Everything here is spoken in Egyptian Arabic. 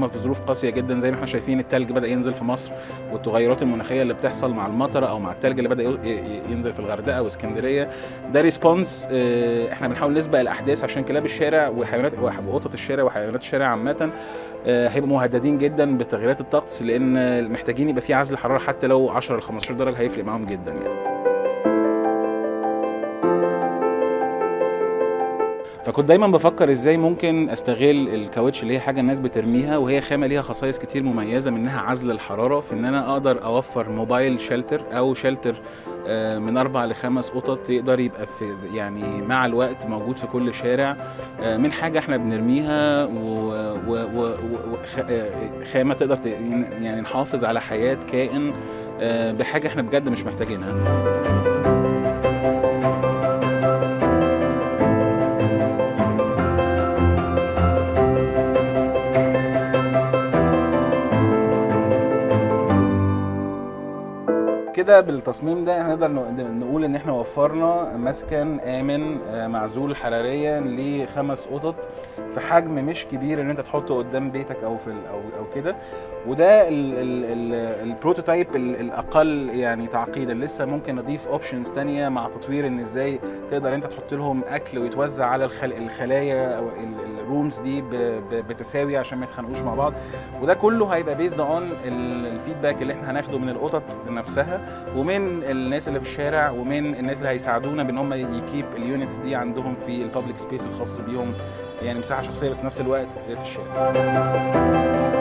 هم في ظروف قاسيه جدا زي ما احنا شايفين التلج بدا ينزل في مصر والتغيرات المناخيه اللي بتحصل مع المطر او مع التلج اللي بدا ي- ي- ينزل في الغردقه واسكندريه ده ريسبونس احنا بنحاول نسبق الاحداث عشان كلاب الشارع وحيوانات وقطط الشارع وحيوانات الشارع عامه آه، هيبقوا مهددين جدا بتغييرات الطقس لان محتاجين يبقى في عزل حراره حتى لو 10 ل 15 درجه هيفرق معاهم جدا يعني فكنت دايما بفكر ازاي ممكن استغل الكاوتش اللي هي حاجه الناس بترميها وهي خامه ليها خصائص كتير مميزه منها عزل الحراره في ان انا اقدر اوفر موبايل شيلتر او شيلتر آه، من اربع لخمس قطط يقدر يبقى في يعني مع الوقت موجود في كل شارع آه، من حاجه احنا بنرميها و- و- و- و- خ- آه، خامه تقدر ت- يعني نحافظ على حياه كائن آه، بحاجه احنا بجد مش محتاجينها كده بالتصميم ده هنقدر ن- نقول ان احنا وفرنا مسكن امن آه، معزول حراريا لخمس قطط في حجم مش كبير ان انت تحطه قدام بيتك او في ال- او او كده وده ال- ال- ال- البروتوتايب ال- الاقل يعني تعقيدا لسه ممكن نضيف اوبشنز تانية مع تطوير ان ازاي تقدر انت تحط لهم اكل ويتوزع على الخل... الخلايا او ال- الرومز دي ب... ب... بتساوي عشان ما يتخانقوش مع بعض وده كله هيبقى بيزد اون الفيدباك اللي احنا هناخده من القطط نفسها ومن الناس اللي في الشارع ومن الناس اللي هيساعدونا بان هم يكيب اليونتس دي عندهم في البابليك سبيس الخاص بيهم يعني مساحه شخصيه بس في نفس الوقت في الشارع